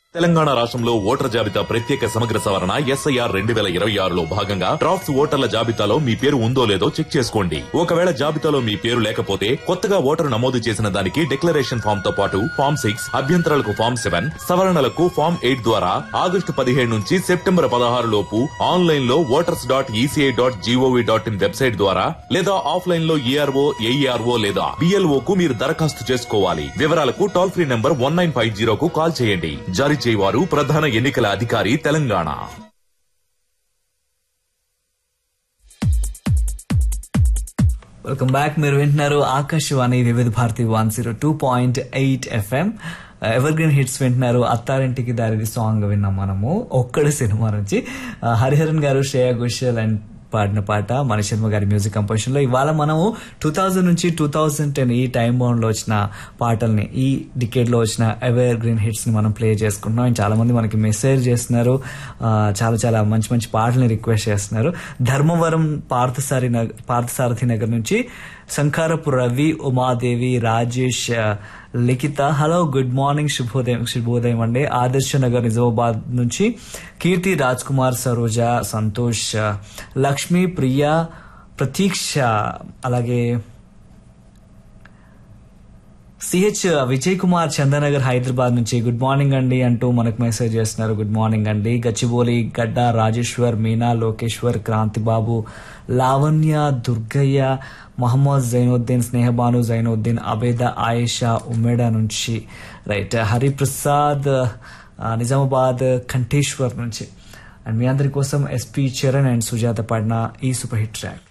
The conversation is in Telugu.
తెలంగాణ రాష్ట్రంలో ఓటర్ జాబితా ప్రత్యేక సమగ్ర సవరణ ఎస్ఐఆర్ రెండు వేల ఇరవై ఆరులో భాగంగా డ్రాఫ్ట్స్ ఓటర్ల జాబితాలో మీ పేరు ఉందో లేదో చెక్ చేసుకోండి ఒకవేళ జాబితాలో మీ పేరు లేకపోతే కొత్తగా ఓటరు నమోదు చేసిన దానికి డిక్లరేషన్ ఫామ్ తో పాటు ఫామ్ సిక్స్ అభ్యంతరాలకు ఫామ్ సెవెన్ సవరణలకు ఫామ్ ఎయిట్ ద్వారా ఆగస్టు పదిహేడు నుంచి సెప్టెంబర్ పదహారు లోపు ఆన్లైన్ లో voters dot ECI dot GOV dot in website ద్వారా లేదా ఆఫ్లైన్ లో ఈఆర్ఓ ఏఈఆర్ఓ లేదా బిఎల్ఓ కు మీరు దరఖాస్తు చేసుకోవాలి వివరాలకు toll free number one nine five జీరోకు కాల్ చేయండి జారీ చేయవారు ప్రధాన ఎన్నికల అధికారి తెలంగాణ వెల్కమ్ బ్యాక్ మీరు వింటున్నారు Akashvani Vividh Bharati one zero two point eight FM evergreen hits వింటున్నారు అత్తారింటికి దారిది సాంగ్ విన్నాం మనము ఒక్కడి సినిమా నుంచి ఆ, హరిహరన్ గారు శ్రేయా ఘోషల్ అండ్ పాడిన పాట మణిశర్మ గారి మ్యూజిక్ కంపోజిషన్ లో ఇవాళ మనము టూ థౌజండ్ నుంచి టూ థౌజండ్ టెన్ ఈ టైం బౌండ్ లో వచ్చిన పాటల్ని ఈ డికేడ్ లో వచ్చిన ఎవర్ గ్రీన్ హిట్స్ ని మనం ప్లే చేసుకుంటున్నాం అండ్ చాలా మంది మనకి మెసేజ్ చేస్తున్నారు ఆ, చాలా చాలా మంచి మంచి పాటల్ని రిక్వెస్ట్ చేస్తున్నారు ధర్మవరం పార్థసారి నగర్ పార్థసారథి నగర్ నుంచి శంకారపు రవి ఉమాదేవి రాజేష్ ఆ, లిఖిత హలో గుడ్ మార్నింగ్ శుభోదయం శుభోదయం అండి ఆదర్శ నగర్ నిజామాబాద్ నుంచి కీర్తి రాజ్ కుమార్ సరోజ సంతోష్ ఆ, లక్ష్మి ప్రియ ప్రతీక్ష అలాగే సిహెచ్ విజయ్ కుమార్ చందనగర్ హైదరాబాద్ నుంచి గుడ్ మార్నింగ్ అండి అంటూ మనకు మెసేజ్ చేస్తున్నారు గుడ్ మార్నింగ్ అండి గచ్చిబౌలి గడ్డ రాజేశ్వర్ మీనా లోకేశ్వర్ క్రాంతిబాబు లావణ్య దుర్గయ్య మహమ్మద్ జైనుద్దీన్ స్నేహబాను జైనుద్దీన్ అబేద ఆయేషా ఉమేడ నుంచి రైట్ హరిప్రసాద్ ఆ, నిజామాబాద్ కంఠేశ్వర్ నుంచి అండ్ మీ అందరి కోసం ఎస్పి చరణ్ అండ్ సుజాత పాడిన ఈ సూపర్ హిట్ ట్రాక్